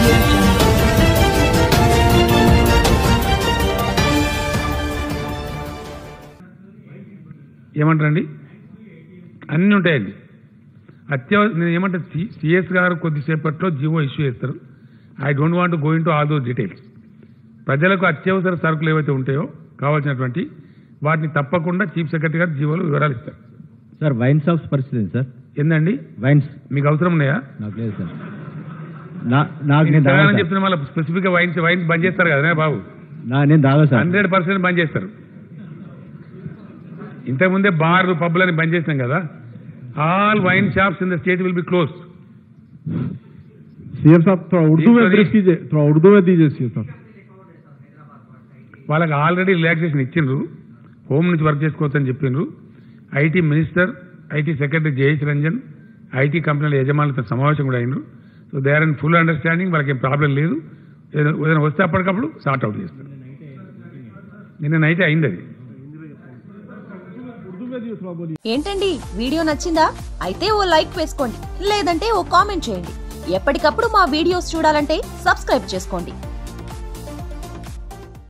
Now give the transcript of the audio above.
audio jungle. ఏమంటారండి అన్నీ ఉంటాయండి అత్యవసర నేను ఏమంటే సిఎస్ గారు కొద్దిసేపట్లో జీవో ఇష్యూ చేస్తారు I don't want go into all those details ప్రజలకు అత్యవసర సరుకులు ఏవైతే ఉంటాయో కావాల్సినటువంటి వాటిని తప్పకుండా చీఫ్ సెక్రటరీ గారు జీవోలు వివరాలు ఇస్తారు సార్ వైన్ షాప్స్ పరిస్థితి ఏంటి సార్ ఏందండి వైన్స్ మీకు అవసరం ఉన్నాయా నాకు లేదు సార్ నా- నాకు నేను ఇంతగానో తాగా సార్. చెప్తున్నా మళ్ళీ స్పెసిఫిక్ గా వైన్స్ వైన్స్ బంద్ చేస్తారు కదా బాబు నా- నేను తాగా సార్ హండ్రెడ్ పర్సెంట్ బంద్ చేస్తారు ఇంతకుముందే బార్లు పబ్లని బంద్ చేసినాం కదా all wine shops in the state will be close CM साहब थोड़ा उर्दू में Sorry. ब्रीफ कीजिए थोड़ा उर्दू में दीजिए सीएम साहब వాళ్ళకి ఆల్రెడీ రిలాక్సేషన్ ఇచ్చిండ్రు హోమ్ నుంచి వర్క్ చేసుకోవచ్చని చెప్పిండ్రు IT minister IT secretary Jayesh Ranjan IT కంపెనీల యజమానులతో సమావేశం కూడా అయినరు so they are in full understanding వాళ్ళకి ఏం ప్రాబ్లం లేదు ఏదైనా ఏదైనా వస్తే అప్పటికప్పుడు సార్ట్ అవుట్ చేస్తారు నిన్న నైట్ అయింది అది ఏంటండి వీడియో నచ్చిందా అయితే ఓ లైక్ వేసుకోండి లేదంటే ఓ కామెంట్ చేయండి ఎప్పటికప్పుడు మా వీడియోస్ చూడాలంటే సబ్స్క్రైబ్ చేసుకోండి